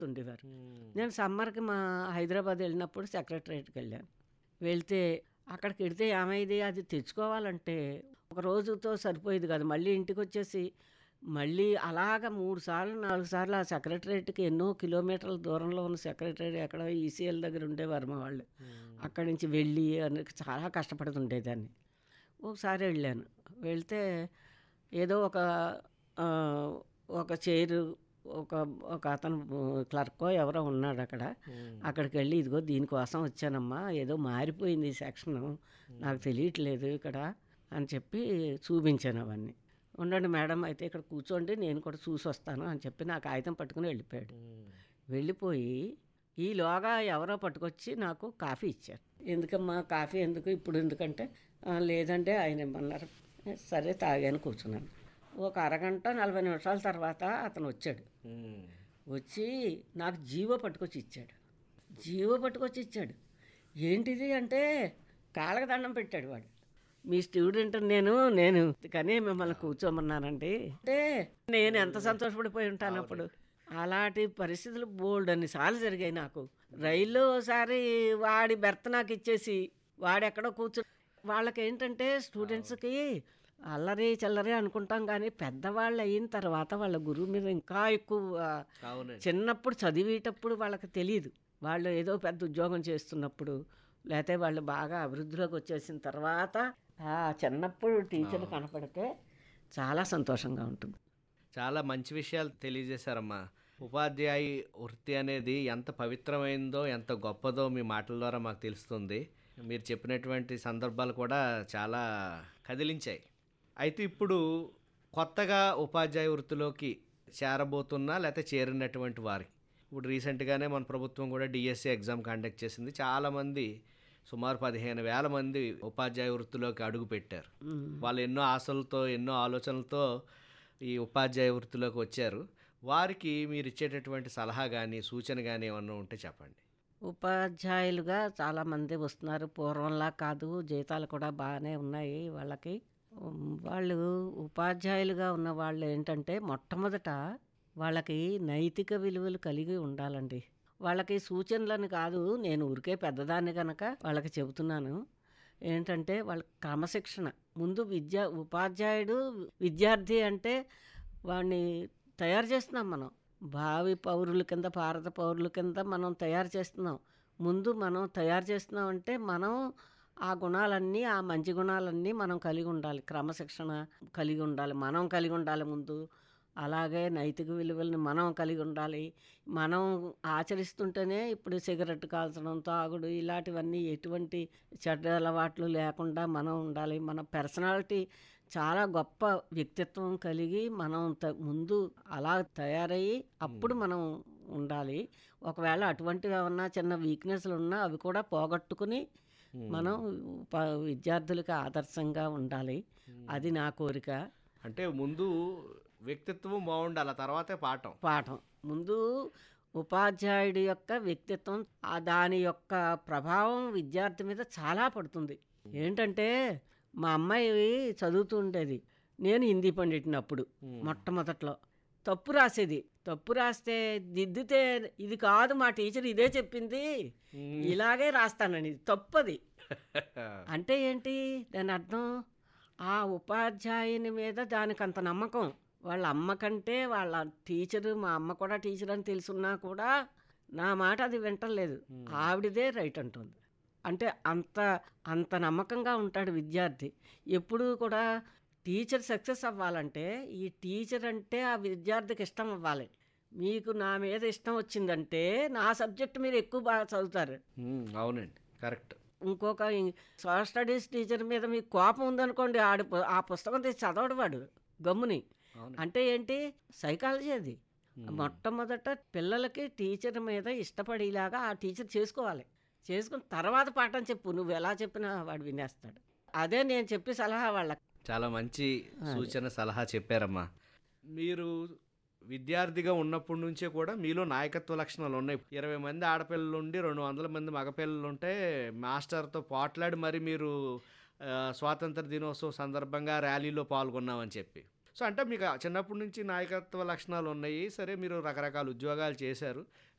ఉండేవారు నేను సమ్మర్కి మా హైదరాబాద్ వెళ్ళినప్పుడు సెక్రటరేట్కి వెళ్ళాను వెళ్తే అక్కడికి వెళ్తే ఏమైంది అది తెచ్చుకోవాలంటే ఒక రోజుతో సరిపోయేది కాదు మళ్ళీ ఇంటికి వచ్చేసి మళ్ళీ అలాగ మూడు సార్లు నాలుగు సార్లు ఆ సెక్రటరేట్కి ఎన్నో కిలోమీటర్ల దూరంలో ఉన్న సెక్రటరీ ఎక్కడ ఈసీఎల్ దగ్గర ఉండేవారు మా వాళ్ళు అక్కడి నుంచి వెళ్ళి అని చాలా కష్టపడుతుండేదాన్ని ఒకసారి వెళ్ళాను వెళ్తే ఏదో ఒక ఆ, ఒక చైరు ఒక ఒక అతను క్లర్కో ఎవరో ఉన్నాడు అక్కడ అక్కడికి వెళ్ళి ఇదిగో దీనికోసం వచ్చానమ్మా ఏదో మారిపోయింది ఈ సెక్షన్ నాకు తెలియట్లేదు ఇక్కడ అని చెప్పి చూపించాను అవన్నీ ఉండండి మేడం అయితే ఇక్కడ కూర్చోండి నేను కూడా చూసి వస్తాను అని చెప్పి నాకు కాగితం పట్టుకుని వెళ్ళిపోయాడు వెళ్ళిపోయి ఈలోగా ఎవరో పట్టుకొచ్చి నాకు కాఫీ ఇచ్చారు ఎందుకమ్మా కాఫీ ఎందుకు ఇప్పుడు ఎందుకంటే "ఆ, లేదంటే ఆయన ఇమ్మన్నారు సరే తాగాను కూర్చున్నాను ఒక అరగంట నలభై నిమిషాల తర్వాత అతను వచ్చాడు వచ్చి నాకు జీవో పట్టుకొచ్చి ఇచ్చాడు జీవో పట్టుకొచ్చి ఇచ్చాడు ఏంటిది అంటే కాళ్ళకి దండం పెట్టాడు వాడు మీ స్టూడెంట్ నేను నేను కానీ మిమ్మల్ని కూర్చోమన్నానండి అంటే నేను ఎంత సంతోషపడిపోయి ఉంటాను అప్పుడు అలాంటి పరిస్థితులు బోల్డ్ అన్నిసార్లు జరిగాయి నాకు రైల్లో ఒకసారి వాడి బెర్త్ నాకు ఇచ్చేసి వాడెక్కడో కూర్చో వాళ్ళకి ఏంటంటే స్టూడెంట్స్కి అల్లరి చల్లరి అనుకుంటాం కానీ పెద్దవాళ్ళు అయిన తర్వాత వాళ్ళ గురువు మీద ఇంకా ఎక్కువ అవునండి చిన్నప్పుడు చదివేటప్పుడు వాళ్ళకి తెలియదు వాళ్ళు ఏదో పెద్ద ఉద్యోగం చేస్తున్నప్పుడు లేకపోతే వాళ్ళు బాగా అభివృద్ధిలోకి వచ్చేసిన తర్వాత ఆ చిన్నప్పుడు టీచర్లు కనపడితే చాలా సంతోషంగా ఉంటుంది చాలా మంచి విషయాలు తెలియజేశారమ్మా ఉపాధ్యాయ వృత్తి అనేది ఎంత పవిత్రమైందో ఎంత గొప్పదో మీ మాటల ద్వారా మాకు తెలుస్తుంది మీరు చెప్పినటువంటి సందర్భాలు కూడా చాలా కదిలించాయి అయితే ఇప్పుడు కొత్తగా ఉపాధ్యాయ వృత్తిలోకి చేరబోతున్నా లేకపోతే చేరినటువంటి వారికి ఇప్పుడు రీసెంట్గానే మన ప్రభుత్వం కూడా డిఎస్సి ఎగ్జామ్ కండక్ట్ చేసింది చాలామంది సుమారు పదిహేను వేల మంది ఉపాధ్యాయ వృత్తిలోకి అడుగు పెట్టారు వాళ్ళు ఎన్నో ఆశలతో ఎన్నో ఆలోచనలతో ఈ ఉపాధ్యాయ వృత్తిలోకి వచ్చారు వారికి మీరు ఇచ్చేటటువంటి సలహా కానీ సూచన కానీ ఏమన్నా ఉంటే చెప్పండి ఉపాధ్యాయులుగా చాలామంది వస్తున్నారు పూర్వంలా కాదు జీతాలు కూడా బాగానే ఉన్నాయి వాళ్ళకి ఉమ్, వాళ్ళు ఉపాధ్యాయులుగా ఉన్న వాళ్ళు ఏంటంటే మొట్టమొదట వాళ్ళకి నైతిక విలువలు కలిగి ఉండాలండి వాళ్ళకి సూచనలని కాదు నేను ఊరికే పెద్దదాన్ని కనుక వాళ్ళకి చెబుతున్నాను ఏంటంటే వాళ్ళ క్రమశిక్షణ ముందు విద్యా ఉపాధ్యాయుడు విద్యార్థి అంటే వాడిని తయారు చేస్తున్నాం మనం భావి పౌరుల కింద భారత పౌరుల కింద మనం తయారు చేస్తున్నాం ముందు మనం తయారు చేస్తున్నాం అంటే మనం ఆ గుణాలన్నీ ఆ మంచి గుణాలన్నీ మనం కలిగి ఉండాలి క్రమశిక్షణ కలిగి ఉండాలి మనం కలిగి ఉండాలి ముందు అలాగే నైతిక విలువల్ని మనం కలిగి ఉండాలి మనం ఆచరిస్తుంటేనే ఇప్పుడు సిగరెట్ కాల్చడం తాగుడు ఇలాంటివన్నీ ఎటువంటి చెడ్డ అలవాట్లు లేకుండా మనం ఉండాలి మన పర్సనాలిటీ చాలా గొప్ప వ్యక్తిత్వం కలిగి మనం త- ముందు అలా తయారయ్యి అప్పుడు మనం ఉండాలి ఒకవేళ అటువంటివి ఏమన్నా చిన్న వీక్నెస్లు ఉన్నా అవి కూడా పోగొట్టుకుని మనం ఉప- విద్యార్థులకు ఆదర్శంగా ఉండాలి అది నా కోరిక అంటే ముందు వ్యక్తిత్వం బాగుండాలి ఆ తర్వాతే పాఠం పాఠం ముందు ఉపాధ్యాయుడి యొక్క వ్యక్తిత్వం ఆ దాని యొక్క ప్రభావం విద్యార్థి మీద చాలా పడుతుంది ఏంటంటే మా అమ్మాయి చదువుతూ ఉండేది నేను హిందీ పండిటిని అప్పుడు మొట్టమొదట్లో తప్పు రాసేది తప్పు రాస్తే దిద్దితే ఇది కాదు మా టీచర్ ఇదే చెప్పింది ఇలాగే రాస్తానని తప్పది అంటే ఏంటి దాని అర్థం ఆ ఉపాధ్యాయుని మీద దానికి అంత నమ్మకం వాళ్ళ అమ్మ కంటే వాళ్ళ టీచరు మా అమ్మ కూడా టీచర్ అని తెలుసున్నా కూడా నా మాట అది వింటలేదు ఆవిడదే రైట్ అంటుంది అంటే అంత అంత నమ్మకంగా ఉంటాడు విద్యార్థి ఎప్పుడూ కూడా టీచర్ సక్సెస్ అవ్వాలంటే ఈ టీచర్ అంటే ఆ విద్యార్థికి ఇష్టం అవ్వాలి మీకు నా మీద ఇష్టం వచ్చిందంటే నా సబ్జెక్ట్ మీరు ఎక్కువ బాగా చదువుతారు ఉమ్, అవునండి కరెక్ట్ ఇంకొక సోషల్ స్టడీస్ టీచర్ మీద మీకు కోపం ఉందనుకోండి ఆడు పు- ఆ పుస్తకం తీసి చదవడు వాడు గమ్ముని అవును. అంటే ఏంటి సైకాలజీ అది మొట్టమొదట పిల్లలకి టీచర్ మీద ఇష్టపడేలాగా ఆ టీచర్ చేసుకోవాలి చేసుకుని తర్వాత పాఠం చెప్పు నువ్వు ఎలా చెప్పినా వాడు వినేస్తాడు అదే నేను చెప్పి సలహా వాళ్ళకి చాలా మంచి సూచన సలహా చెప్పారమ్మా మీరు విద్యార్థిగా ఉన్నప్పటి నుంచే కూడా మీలో నాయకత్వ లక్షణాలు ఉన్నాయి ఇరవై మంది ఆడపిల్లలు ఉండి రెండు వందల మంది మగపిల్లలు ఉంటే మాస్టర్తో పోట్లాడి మరి మీరు ఆ, స్వాతంత్ర దినోత్సవం సందర్భంగా ర్యాలీలో పాల్గొన్నామని చెప్పి సో అంటే మీకు ఆ చిన్నప్పటి నుంచి నాయకత్వ లక్షణాలు ఉన్నాయి సరే మీరు రకరకాల ఉద్యోగాలు చేశారు